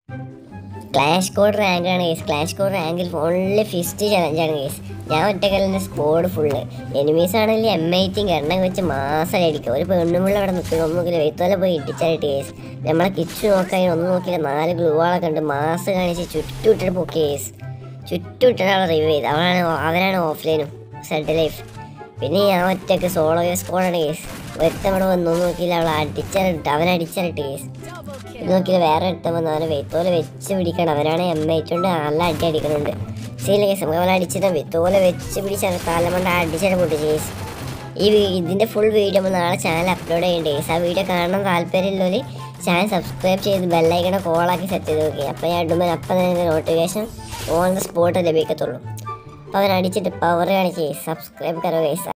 clash squad rank ആണ് കേസ് clash squad റാങ്കിൽ ഓൺലി ഫിസ്റ്റ് ചലഞ്ചാണ് കേസ് ഞാൻ ഒറ്റക്കല്ലിൻ്റെ സ്കോഡ് ഫുള്ള് എനിമീസ് ആണെങ്കിൽ എം ഐറ്റിങ് എണ്ണ വെച്ച് മാസം അടിക്കും ഒരു പെണ്ണുമുള്ള അവിടെ നിൽക്കുന്നു ഒന്നും നോക്കില്ല വെയ്ത്തോലെ പോയി ഇടിച്ചായിട്ട് കേസ് നമ്മളെ കിച്ച് നോക്കാൻ ഒന്നും നോക്കില്ല നാല് ഗ്ലൂവാളൊക്കെ ഉണ്ട് മാസ് കാണിച്ച് ചുറ്റും ഇട്ടിട്ട് പൊക്കി കേസ് ചുറ്റും ഇട്ടിട്ട് അവളെ റിവ്യൂ ചെയ്ത് അവളാണ് അവരാണ് ഓഫ്ലൈനും സെഡ് ലൈഫ് പിന്നെ ഞാൻ ഒറ്റക്ക് സോളോ സ്കോഡാണ് കേസ് ഒരുത്തം ഇവിടെ വന്നു നോക്കിയില്ല അവളെ അടിച്ചാലിട്ട് അവൻ അടിച്ചാലിട്ട് കേസ് ഇത് നോക്കിയില്ല വേറെ ഒരുത്തം വന്നു അവനെ വെത്തോലെ വെച്ച് പിടിക്കണം അവനാണ് എം കൊണ്ട് നല്ല അടി അടിക്കുന്നുണ്ട് സീല കേസ് നമുക്ക് അവനെ അടിച്ചിട്ട് വെത്തോലെ വെച്ച് പിടിച്ചാൽ കാലമണ്ട അടിച്ചിട്ട് പൊട്ടിച്ച് കേസ് ഈ വീ- ഇതിന്റെ ഫുൾ വീഡിയോ നമ്മൾ നാളെ ചാനൽ അപ്ലോഡ് ചെയ്യേണ്ട കേസ് ആ വീഡിയോ കാണാൻ താല്പര്യമുള്ളവർ ചാനൽ സബ്സ്ക്രൈബ് ചെയ്ത് ബെല്ലൈക്കണ കോളാക്കി സെറ്റ് ചെയ്ത് നോക്കി അപ്പോൾ ഞാൻ ഇടുമ്പോൾ അപ്പം തന്നെ നോട്ടിഫിക്കേഷൻ ഓൺ ദ സ്പോട്ട് ലഭിക്കത്തുള്ളൂ അപ്പോൾ അവൻ അടിച്ചിട്ട് പവർ കാണിച്ച് സബ്സ്ക്രൈബ് കറോ കേസ്